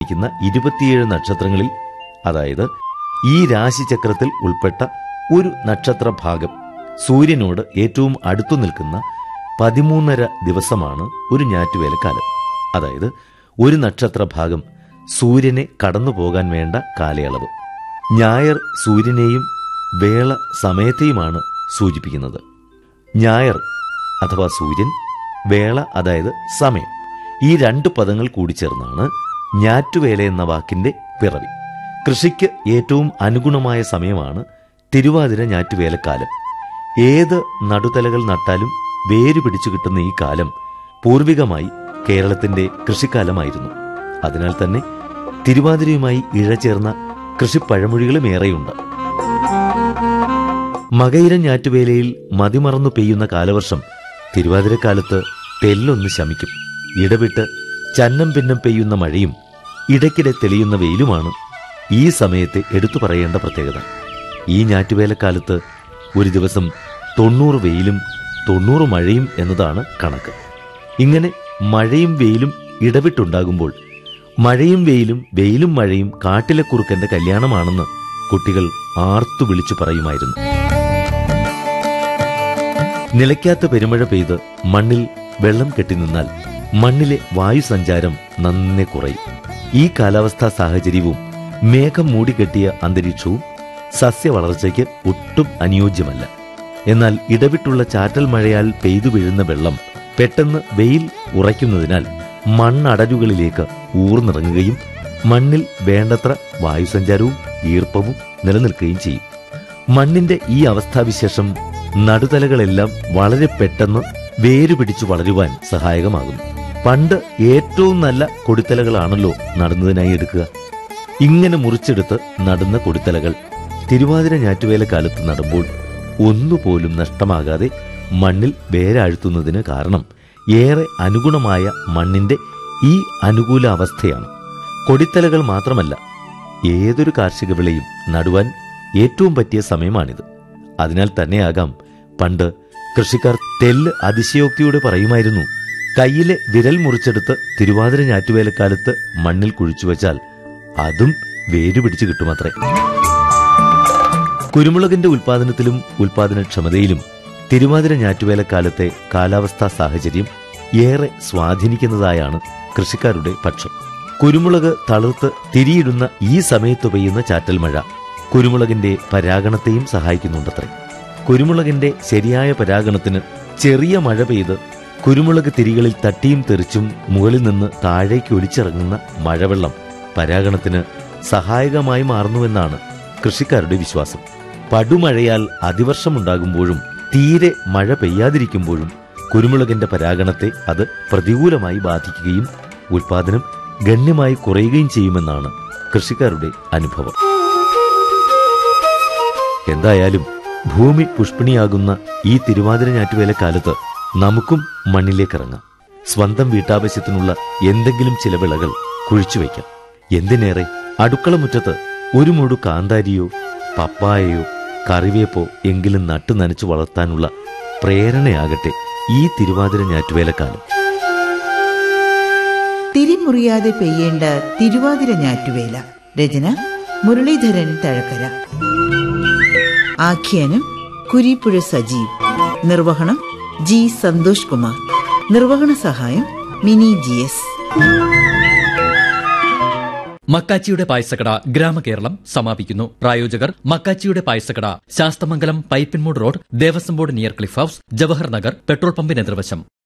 ിക്കുന്ന ഇരുപത്തിയേഴ് നക്ഷത്രങ്ങളിൽ അതായത് ഈ രാശിചക്രത്തിൽ ഉൾപ്പെട്ട ഒരു നക്ഷത്ര ഭാഗം സൂര്യനോട് ഏറ്റവും അടുത്തു നിൽക്കുന്ന പതിമൂന്നര ദിവസമാണ് ഒരു ഞാറ്റുവേലക്കാലം അതായത് ഒരു നക്ഷത്ര ഭാഗം സൂര്യനെ കടന്നു പോകാൻ വേണ്ട കാലയളവ് ഞായർ സൂര്യനെയും വേള സമയത്തെയുമാണ് സൂചിപ്പിക്കുന്നത് ഞായർ അഥവാ സൂര്യൻ വേള അതായത് സമയം ഈ രണ്ട് പദങ്ങൾ കൂടിച്ചേർന്നാണ് ഞാറ്റുവേല എന്ന വാക്കിന്റെ പിറവി കൃഷിക്ക് ഏറ്റവും അനുഗുണമായ സമയമാണ് തിരുവാതിര ഞാറ്റുവേലക്കാലം ഏത് നടുതലകൾ നട്ടാലും വേര് പിടിച്ചു കിട്ടുന്ന ഈ കാലം പൂർവികമായി കേരളത്തിന്റെ കൃഷിക്കാലമായിരുന്നു അതിനാൽ തന്നെ തിരുവാതിരയുമായി ഇഴചേർന്ന കൃഷിപ്പഴമൊഴികളും ഏറെയുണ്ട് മകയിരം ഞാറ്റുവേലയിൽ മതിമറന്നു പെയ്യുന്ന കാലവർഷം തിരുവാതിരക്കാലത്ത് തെല്ലൊന്ന് ശമിക്കും ഇടവിട്ട് ചന്നം പിന്നം പെയ്യുന്ന മഴയും ഇടയ്ക്കിടെ തെളിയുന്ന വെയിലുമാണ് ഈ സമയത്തെ എടുത്തു പറയേണ്ട പ്രത്യേകത ഈ ഞാറ്റുവേലക്കാലത്ത് ഒരു ദിവസം തൊണ്ണൂറ് വെയിലും തൊണ്ണൂറ് മഴയും എന്നതാണ് കണക്ക് ഇങ്ങനെ മഴയും വെയിലും ഇടവിട്ടുണ്ടാകുമ്പോൾ മഴയും വെയിലും വെയിലും മഴയും കാട്ടിലെ കുറുക്കന്റെ കല്യാണമാണെന്ന് കുട്ടികൾ ആർത്തു വിളിച്ചു പറയുമായിരുന്നു നിലയ്ക്കാത്ത പെരുമഴ പെയ്ത് മണ്ണിൽ വെള്ളം കെട്ടിനിന്നാൽ മണ്ണിലെ വായുസഞ്ചാരം നന്നെ കുറയും ഈ കാലാവസ്ഥാ സാഹചര്യവും മേഘം മൂടിക്കെട്ടിയ അന്തരീക്ഷവും സസ്യവളർച്ചയ്ക്ക് ഒട്ടും അനുയോജ്യമല്ല എന്നാൽ ഇടവിട്ടുള്ള ചാറ്റൽ മഴയാൽ പെയ്തു വീഴുന്ന വെള്ളം പെട്ടെന്ന് വെയിൽ ഉറയ്ക്കുന്നതിനാൽ മണ്ണടരുകളിലേക്ക് ഊർന്നിറങ്ങുകയും മണ്ണിൽ വേണ്ടത്ര വായുസഞ്ചാരവും ഈർപ്പവും നിലനിൽക്കുകയും ചെയ്യും മണ്ണിന്റെ ഈ അവസ്ഥാവിശേഷം നടുതലകളെല്ലാം വളരെ പെട്ടെന്ന് വേരുപിടിച്ചു വളരുവാൻ സഹായകമാകുന്നു പണ്ട് ഏറ്റവും നല്ല കൊടിത്തലകളാണല്ലോ നടുന്നതിനായി എടുക്കുക ഇങ്ങനെ മുറിച്ചെടുത്ത് നടുന്ന കൊടിത്തലകൾ തിരുവാതിര ഞാറ്റുവേല കാലത്ത് നടുമ്പോൾ ഒന്നുപോലും നഷ്ടമാകാതെ മണ്ണിൽ വേരാഴ്ത്തുന്നതിന് കാരണം ഏറെ അനുഗുണമായ മണ്ണിന്റെ ഈ അനുകൂല അവസ്ഥയാണ് കൊടിത്തലകൾ മാത്രമല്ല ഏതൊരു കാർഷിക വിളയും നടുവാൻ ഏറ്റവും പറ്റിയ സമയമാണിത് അതിനാൽ തന്നെയാകാം പണ്ട് കൃഷിക്കാർ തെല്ല് അതിശയോക്തിയോടെ പറയുമായിരുന്നു കയ്യിലെ വിരൽ മുറിച്ചെടുത്ത് തിരുവാതിര ഞാറ്റുവേലക്കാലത്ത് മണ്ണിൽ കുഴിച്ചു വച്ചാൽ അതും വേരുപിടിച്ചു കിട്ടുമത്രേ കുരുമുളകിന്റെ ഉൽപാദനത്തിലും ഉൽപാദനക്ഷമതയിലും തിരുവാതിര ഞാറ്റുവേലക്കാലത്തെ കാലാവസ്ഥാ സാഹചര്യം ഏറെ സ്വാധീനിക്കുന്നതായാണ് കൃഷിക്കാരുടെ പക്ഷം കുരുമുളക് തളിർത്ത് തിരിയിടുന്ന ഈ സമയത്ത് പെയ്യുന്ന ചാറ്റൽ മഴ കുരുമുളകിന്റെ പരാഗണത്തെയും സഹായിക്കുന്നുണ്ടത്രേ കുരുമുളകിന്റെ ശരിയായ പരാഗണത്തിന് ചെറിയ മഴ പെയ്ത് കുരുമുളക് തിരികളിൽ തട്ടിയും തെറിച്ചും മുകളിൽ നിന്ന് താഴേക്ക് ഒലിച്ചിറങ്ങുന്ന മഴവെള്ളം പരാഗണത്തിന് സഹായകമായി മാറുന്നുവെന്നാണ് കൃഷിക്കാരുടെ വിശ്വാസം പടുമഴയാൽ അതിവർഷമുണ്ടാകുമ്പോഴും തീരെ മഴ പെയ്യാതിരിക്കുമ്പോഴും കുരുമുളകിന്റെ പരാഗണത്തെ അത് പ്രതികൂലമായി ബാധിക്കുകയും ഉൽപാദനം ഗണ്യമായി കുറയുകയും ചെയ്യുമെന്നാണ് കൃഷിക്കാരുടെ അനുഭവം എന്തായാലും ഭൂമി പുഷ്പിണിയാകുന്ന ഈ തിരുവാതിര ഞാറ്റുവേല കാലത്ത് നമുക്കും മണ്ണിലേക്കിറങ്ങാം സ്വന്തം വീട്ടാവശ്യത്തിനുള്ള എന്തെങ്കിലും ചില വിളകൾ കുഴിച്ചുവെക്കാം എന്തിനേറെ അടുക്കള മുറ്റത്ത് ഒരു മുഴു കാന്താരിയോ പപ്പായയോ കറിവേപ്പോ എങ്കിലും നട്ടു നനച്ചു വളർത്താനുള്ള പ്രേരണയാകട്ടെ ഈ തിരുവാതിര ഞാറ്റുവേലക്കാലം തിരിമുറിയാതെ പെയ്യേണ്ട തിരുവാതിര ഞാറ്റുവേല രചന മുരളീധരൻ തഴക്കര ആഖ്യാനം കുരിപ്പുഴ സജീവ് നിർവഹണം ജി സന്തോഷ് കുമാർ നിർവഹണ സഹായം മിനി ജി എസ് മക്കാച്ചിയുടെ പായസക്കട ഗ്രാമകേരളം സമാപിക്കുന്നു പ്രായോജകർ മക്കാച്ചിയുടെ പായസക്കട Sasthamangalam Pipinmoodu road Devaswom board near Cliff House Jawahar Nagar petrol പമ്പിന് എതിർവശം